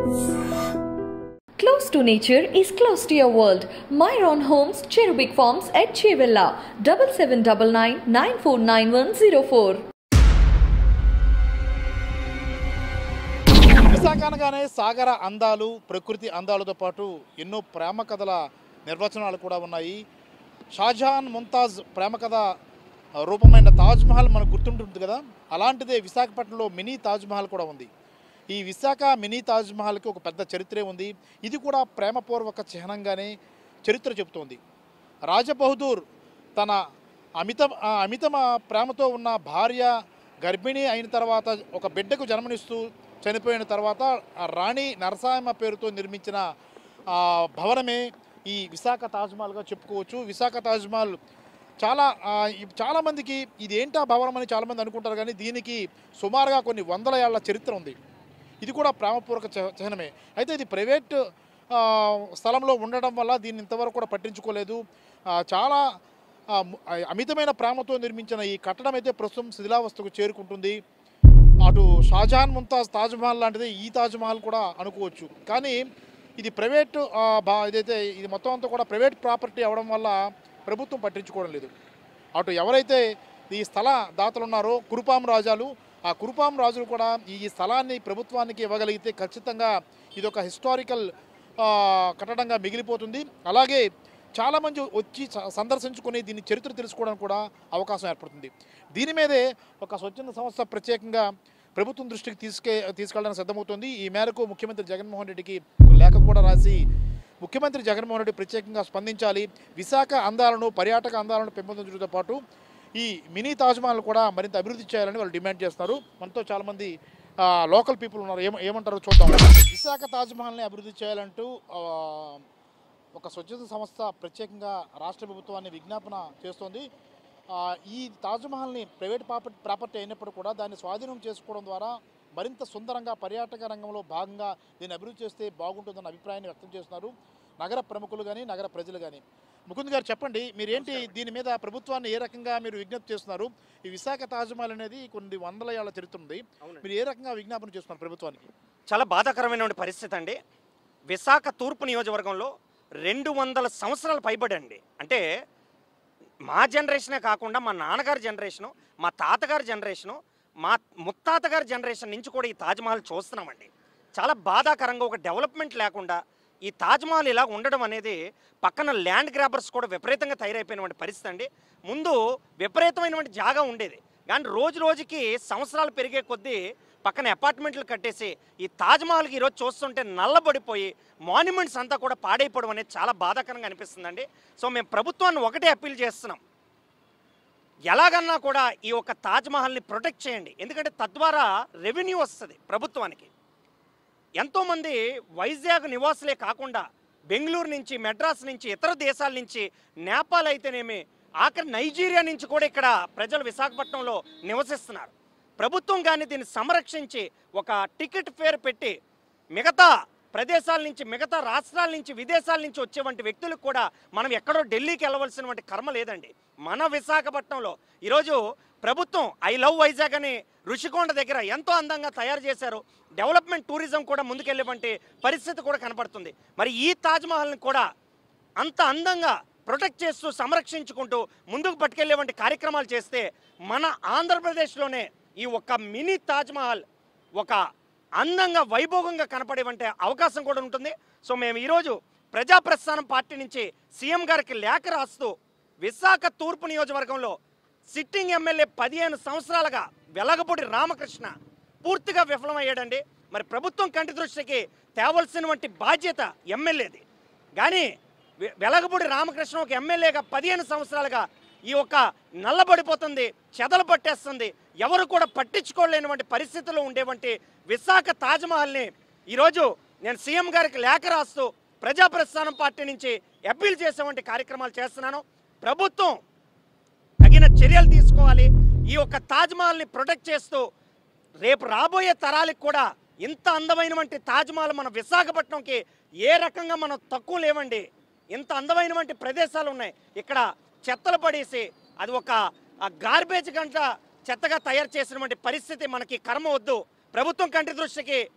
Close to nature is close to your world. Myron Homes, Cherubic Farms at Chevilla, 7799 949104. Visakha అనగానే సాగర అందాలు ప్రకృతి అందాలతో పాటు ఎన్నో ప్రేమ కథల నిర్వచనాలు కూడా ఉన్నాయి షాజహాన్ ముంతాజ్ ప్రేమ కథ ఆ, రూపమైన తాజ్ మహల్ మనకు గుర్తుంటుంది కదా అలాంటిదే విశాఖపట్నంలో మినీ తాజ్ మహల్ కూడా ఉంది ఈ విశాఖ మినీ తాజ్ మహల్కి ఒక పెద్ద చరిత్రే ఉంది ఇది కూడా ప్రేమపూర్వక చిహ్నంగానే చరిత్ర చెబుతోంది రాజబహదూర్ తన అమిత ఆ అమిత ప్రేమతో ఉన్న భార్య గర్భిణి అయిన తర్వాత ఒక బిడ్డకు జన్మనిస్తూ చనిపోయిన తర్వాత ఆ రాణి నరసాయమ్మ పేరుతో నిర్మించిన ఆ, భవనమే ఈ విశాఖ తాజ్మహల్గా చెప్పుకోవచ్చు విశాఖ తాజ్మహల్ చాలా ఆ, ఈ- చాలామందికి ఇది ఏంటా భవనం అని చాలామంది అనుకుంటారు కానీ దీనికి సుమారుగా కొన్ని వందల ఏళ్ల చరిత్ర ఉంది ఇది కూడా ప్రేమపూర్వక చిహ్- చిహ్నమే అయితే ఇది ప్రైవేట్ ఆ, స్థలంలో ఉండడం వల్ల దీన్ని ఇంతవరకు కూడా పట్టించుకోలేదు ఆ, చాలా ఆ, ము- ఆ, అమితమైన ప్రేమతో నిర్మించిన ఈ కట్టడం అయితే ప్రస్తుతం శిథిలావస్థకు చేరుకుంటుంది అటు షాజహాన్ ముంతాజ్ తాజ్మహల్ లాంటిది ఈ తాజ్మహల్ కూడా అనుకోవచ్చు కానీ ఇది ప్రైవేట్ ఆ, బా ఇదైతే ఇది మొత్తం అంతా కూడా ప్రైవేట్ ప్రాపర్టీ అవడం వల్ల ప్రభుత్వం పట్టించుకోవడం లేదు అటు ఎవరైతే ఈ స్థల దాతలు ఉన్నారో కురుపాం రాజాలు ఆ కురుపాం రాజులు కూడా ఈ స్థలాన్ని ప్రభుత్వానికి ఇవ్వగలిగితే ఖచ్చితంగా ఇది ఒక హిస్టారికల్ కట్టడంగా మిగిలిపోతుంది అలాగే చాలామంది వచ్చి స- సందర్శించుకుని దీని చరిత్ర తెలుసుకోవడానికి కూడా అవకాశం ఏర్పడుతుంది దీని మీదే ఒక స్వచ్ఛంద సంస్థ ప్రత్యేకంగా ప్రభుత్వం దృష్టికి తీసుకే తీసుకెళ్ళడానికి సిద్ధమవుతుంది ఈ మేరకు ముఖ్యమంత్రి జగన్మోహన్ రెడ్డికి లేఖ కూడా రాసి ముఖ్యమంత్రి జగన్మోహన్ రెడ్డి ప్రత్యేకంగా స్పందించాలి విశాఖ అందాలను పర్యాటక అందాలను పెంపొందించడంతో పాటు ఈ మినీ తాజ్మహల్ కూడా మరింత అభివృద్ధి చేయాలని వాళ్ళు డిమాండ్ చేస్తున్నారు మనతో చాలామంది లోకల్ పీపుల్ ఉన్నారు ఏమ ఏమంటారో చూద్దాం విశాఖ తాజ్మహల్ని అభివృద్ధి చేయాలంటూ ఆ, ఒక స్వచ్ఛత సంస్థ ప్రత్యేకంగా రాష్ట్ర ప్రభుత్వాన్ని విజ్ఞాపన చేస్తోంది ఆ, ఈ తాజ్మహల్ని ప్రైవేట్ ప్రాపర్టీ ప్రాపర్టీ అయినప్పుడు కూడా దాన్ని స్వాధీనం చేసుకోవడం ద్వారా మరింత సుందరంగా పర్యాటక రంగంలో భాగంగా దీన్ని అభివృద్ధి చేస్తే బాగుంటుందన్న అభిప్రాయాన్ని వ్యక్తం చేస్తున్నారు నగర ప్రముఖులు కానీ నగర ప్రజలు కానీ ముకుంద్ గారు చెప్పండి మీరేంటి దీని మీద ప్రభుత్వాన్ని ఏ రకంగా మీరు విజ్ఞప్తి చేస్తున్నారు ఈ విశాఖ తాజ్మహల్ అనేది కొన్ని వందల ఏళ్ల చరిత్ర ఉంది మీరు ఏ రకంగా విజ్ఞాపన చేస్తున్నారు ప్రభుత్వానికి చాలా బాధాకరమైనటువంటి పరిస్థితి అండి విశాఖ తూర్పు నియోజకవర్గంలో రెండు వందల సంవత్సరాలు పైబడి అండి అంటే మా జనరేషనే కాకుండా మా నాన్నగారి జనరేషను మా తాతగారి జనరేషను మా ముత్తాతగారి జనరేషన్ నుంచి కూడా ఈ తాజ్మహల్ చూస్తున్నామండి చాలా బాధాకరంగా ఒక డెవలప్మెంట్ లేకుండా ఈ తాజ్మహల్ ఇలా ఉండడం అనేది పక్కన ల్యాండ్ గ్రాబర్స్ కూడా విపరీతంగా తయారైపోయినటువంటి పరిస్థితి అండి ముందు విపరీతమైనటువంటి జాగా ఉండేది కానీ రోజు రోజుకి సంవత్సరాలు పెరిగే కొద్దీ పక్కన అపార్ట్మెంట్లు కట్టేసి ఈ తాజ్మహల్కి ఈరోజు చూస్తుంటే నల్లబడిపోయి మాన్యుమెంట్స్ అంతా కూడా పాడైపోవడం అనేది చాలా బాధాకరంగా అనిపిస్తుందండి సో మేము ప్రభుత్వాన్ని ఒకటే అప్పీల్ చేస్తున్నాం ఎలాగన్నా కూడా ఈ యొక్క తాజ్మహల్ని ప్రొటెక్ట్ చేయండి ఎందుకంటే తద్వారా రెవెన్యూ వస్తుంది ప్రభుత్వానికి ఎంతోమంది వైజాగ్ నివాసులే కాకుండా బెంగళూరు నుంచి మెడ్రాస్ నుంచి ఇతర దేశాల నుంచి నేపాల్ అయితేనేమి ఆఖరి నైజీరియా నుంచి కూడా ఇక్కడ ప్రజలు విశాఖపట్నంలో నివసిస్తున్నారు ప్రభుత్వం కానీ దీన్ని సంరక్షించి ఒక టికెట్ ఫేర్ పెట్టి మిగతా ప్రదేశాల నుంచి మిగతా రాష్ట్రాల నుంచి విదేశాల నుంచి వచ్చేవంటి వ్యక్తులకు కూడా మనం ఎక్కడో ఢిల్లీకి వెళ్ళవలసినటువంటి కర్మ లేదండి మన విశాఖపట్నంలో ఈరోజు ప్రభుత్వం ఐ లవ్ వైజాగ్ అని ఋషికొండ దగ్గర ఎంతో అందంగా తయారు చేశారు డెవలప్మెంట్ టూరిజం కూడా ముందుకెళ్ళేవంటి పరిస్థితి కూడా కనపడుతుంది మరి ఈ తాజ్మహల్ని కూడా అంత అందంగా ప్రొటెక్ట్ చేస్తూ సంరక్షించుకుంటూ ముందుకు పట్టుకెళ్ళేవంటి కార్యక్రమాలు చేస్తే మన ఆంధ్రప్రదేశ్లోనే ఈ ఒక్క మినీ తాజ్మహల్ ఒక అందంగా వైభోగంగా కనపడేవంటి అవకాశం కూడా ఉంటుంది సో మేము ఈరోజు ప్రజాప్రస్థానం పార్టీ నుంచి సీఎం గారికి లేఖ రాస్తూ విశాఖ తూర్పు నియోజకవర్గంలో సిట్టింగ్ ఎమ్మెల్యే పదిహేను సంవత్సరాలుగా వెలగపూడి రామకృష్ణ పూర్తిగా విఫలమయ్యాడండి మరి ప్రభుత్వం కంటి దృష్టికి తేవలసినటువంటి బాధ్యత ఎమ్మెల్యేది కానీ వె- వెలగపూడి రామకృష్ణ ఒక ఎమ్మెల్యేగా పదిహేను సంవత్సరాలుగా ఈ యొక్క నల్లబడిపోతుంది చెదలు పట్టేస్తుంది ఎవరు కూడా పట్టించుకోలేనటువంటి పరిస్థితుల్లో ఉండేవంటి విశాఖ తాజ్మహల్ని ఈరోజు నేను సీఎం గారికి లేఖ రాస్తూ ప్రజాప్రస్థానం పార్టీ నుంచి అప్పీల్ చేసేవంటి కార్యక్రమాలు చేస్తున్నాను ప్రభుత్వం తగిన చర్యలు తీసుకోవాలి ఈ యొక్క తాజ్మహల్ని ప్రొటెక్ట్ చేస్తూ రేపు రాబోయే తరాలకు కూడా ఇంత అందమైనటువంటి తాజ్మహల్ మన విశాఖపట్నంకి ఏ రకంగా మనం తక్కువ లేవండి ఇంత అందమైనటువంటి ప్రదేశాలు ఉన్నాయి ఇక్కడ చెత్తలు పడేసి అది ఒక గార్బేజ్ గంట చెత్తగా తయారు చేసినటువంటి పరిస్థితి మనకి కర్మ వద్దు ప్రభుత్వం కంటి దృష్టికి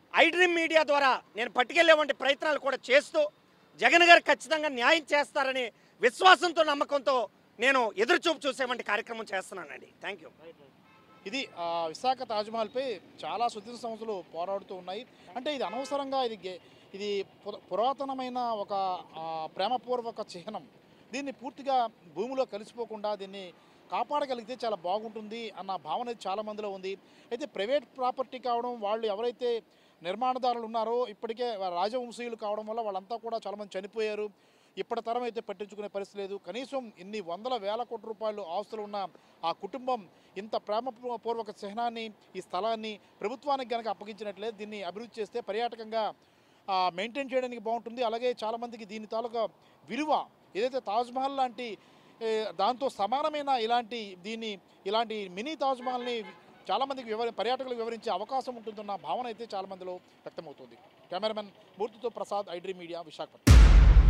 ఐడ్రీమ్ మీడియా ద్వారా నేను పట్టుకెళ్లేవంటి ప్రయత్నాలు కూడా చేస్తూ జగన్ గారు ఖచ్చితంగా న్యాయం చేస్తారని విశ్వాసంతో నమ్మకంతో నేను ఎదురుచూపు చూసేవంటి కార్యక్రమం చేస్తున్నానండి థ్యాంక్ యూ ఇది ఆ, విశాఖ తాజ్మహల్పై చాలా సుదీర్ఘ సంస్థలు పోరాడుతూ ఉన్నాయి అంటే ఇది అనవసరంగా ఇది గే- ఇది పుర- పురాతనమైన ఒక ఆ, ప్రేమపూర్వక చిహ్నం దీన్ని పూర్తిగా భూమిలో కలిసిపోకుండా దీన్ని కాపాడగలిగితే చాలా బాగుంటుంది అన్న భావన అయితే చాలా మందిలో ఉంది అయితే ప్రైవేట్ ప్రాపర్టీ కావడం వాళ్ళు ఎవరైతే నిర్మాణదారులు ఉన్నారో ఇప్పటికే రాజవంశీయులు కావడం వల్ల వాళ్ళంతా కూడా చాలామంది చనిపోయారు ఇప్పటి తరం అయితే పట్టించుకునే పరిస్థితి లేదు కనీసం ఇన్ని వందల వేల కోట్ల రూపాయలు ఆస్తులు ఉన్న ఆ కుటుంబం ఇంత ప్రేమపూర్వక చిహ్నాన్ని ఈ స్థలాన్ని ప్రభుత్వానికి కనుక అప్పగించినట్లయితే దీన్ని అభివృద్ధి చేస్తే పర్యాటకంగా మెయింటైన్ చేయడానికి బాగుంటుంది అలాగే చాలామందికి దీని తాలూకా విలువ ఏదైతే తాజ్మహల్ లాంటి ఏ, దాంతో సమానమైన ఇలాంటి దీన్ని ఇలాంటి మినీ తాజ్మహల్ని చాలామందికి వివరి పర్యాటకులకు వివరించే అవకాశం ఉంటుందన్న భావన అయితే చాలామందిలో వ్యక్తమవుతుంది కెమెరామెన్ మూర్తితో ప్రసాద్ ఐడ్రీ మీడియా విశాఖపట్నం